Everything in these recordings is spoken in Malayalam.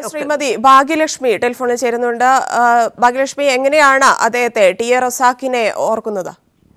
ശ്രീമതി ഭാഗ്യലക്ഷ്മി ടെലിഫോണിൽ ചേരുന്നുണ്ട് ആ, ഭാഗ്യലക്ഷ്മി എങ്ങനെയാണ് അദ്ദേഹത്തെ ടി എ റസാഖിനെ ഓർക്കുന്നത്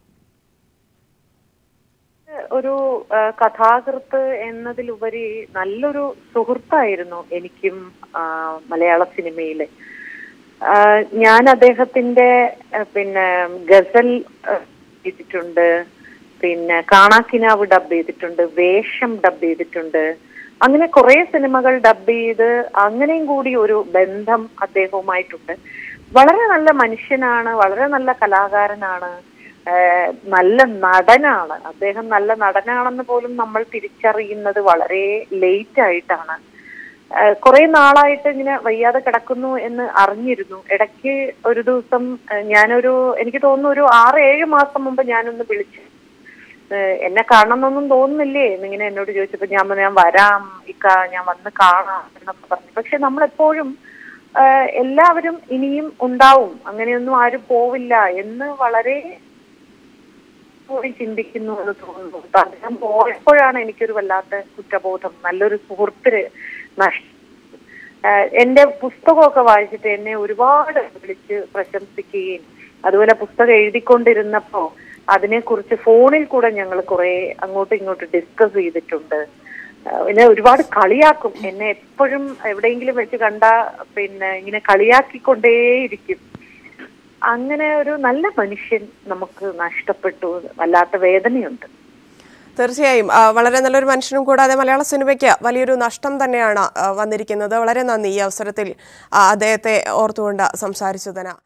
ഒരു ആ, കഥാകൃത്ത് എന്നതിലുപരി നല്ലൊരു സുഹൃത്തായിരുന്നു എനിക്കും ആ, മലയാള സിനിമയിലെ ആ, ഞാൻ അദ്ദേഹത്തിന്റെ ആ, പിന്നെ ഗസൽ ആ, ചെയ്തിട്ടുണ്ട് പിന്നെ കാണാക്കിനാവ് ഡബ് ചെയ്തിട്ടുണ്ട് വേഷം ഡബ് ചെയ്തിട്ടുണ്ട് അങ്ങനെ കുറെ സിനിമകൾ ഡബ് ചെയ്ത് അങ്ങനെയും കൂടി ഒരു ബന്ധം അദ്ദേഹവുമായിട്ടുണ്ട് വളരെ നല്ല മനുഷ്യനാണ് വളരെ നല്ല കലാകാരനാണ് ഏഹ് നല്ല നടനാണ് അദ്ദേഹം നല്ല നടനാണെന്ന് പോലും നമ്മൾ തിരിച്ചറിയുന്നത് വളരെ ലേറ്റ് ആയിട്ടാണ് ഏഹ് കുറെ നാളായിട്ട് ഇങ്ങനെ വയ്യാതെ കിടക്കുന്നു എന്ന് അറിഞ്ഞിരുന്നു ഇടയ്ക്ക് ഒരു ദിവസം ഏഹ് ഞാനൊരു എനിക്ക് തോന്നുന്നു ഒരു ആറ് ഏഴ് മാസം മുമ്പ് ഞാനൊന്ന് വിളിച്ചു ഏഹ് എന്നെ കാണണമെന്നൊന്നും തോന്നുന്നില്ലേ എന്നിങ്ങനെ എന്നോട് ചോദിച്ചപ്പോ ഞാൻ പറഞ്ഞു, ഞാൻ വരാം ഇക്ക ഞാൻ വന്ന് കാണാം എന്നൊക്കെ പറഞ്ഞു പക്ഷെ നമ്മളെപ്പോഴും ഏഹ് എല്ലാവരും ഇനിയും ഉണ്ടാവും അങ്ങനെയൊന്നും ആരും പോവില്ല എന്ന് വളരെ പോയി ചിന്തിക്കുന്നു എന്ന് തോന്നുന്നു അപ്പൊ അദ്ദേഹം പോയപ്പോഴാണ് എനിക്കൊരു വല്ലാത്ത കുറ്റബോധം നല്ലൊരു സുഹൃത്തിന് നഷ്ടം ആഹ് എന്റെ പുസ്തകമൊക്കെ വായിച്ചിട്ട് എന്നെ ഒരുപാട് വിളിച്ച് പ്രശംസിക്കുകയും അതുപോലെ പുസ്തകം എഴുതിക്കൊണ്ടിരുന്നപ്പോ അതിനെക്കുറിച്ച് ഫോണിൽ കൂടെ ഞങ്ങൾ കുറെ അങ്ങോട്ടും ഇങ്ങോട്ടും ഡിസ്കസ് ചെയ്തിട്ടുണ്ട് ആഹ് എന്നെ ഒരുപാട് കളിയാക്കും എന്നെ എപ്പോഴും എവിടെയെങ്കിലും വെച്ച് കണ്ട പിന്നെ ഇങ്ങനെ കളിയാക്കിക്കൊണ്ടേയിരിക്കും അങ്ങനെ ഒരു നല്ല മനുഷ്യൻ നമുക്ക് നഷ്ടപ്പെട്ടു വല്ലാത്ത വേദനയുണ്ട് തീർച്ചയായും ആ, വളരെ നല്ലൊരു മനുഷ്യനും കൂടാതെ മലയാള സിനിമയ്ക്ക് വലിയൊരു നഷ്ടം തന്നെയാണ് ആ, വന്നിരിക്കുന്നത് വളരെ നന്ദി ഈ അവസരത്തിൽ ആ, അദ്ദേഹത്തെ ഓർത്തുകൊണ്ട് സംസാരിച്ചതിന്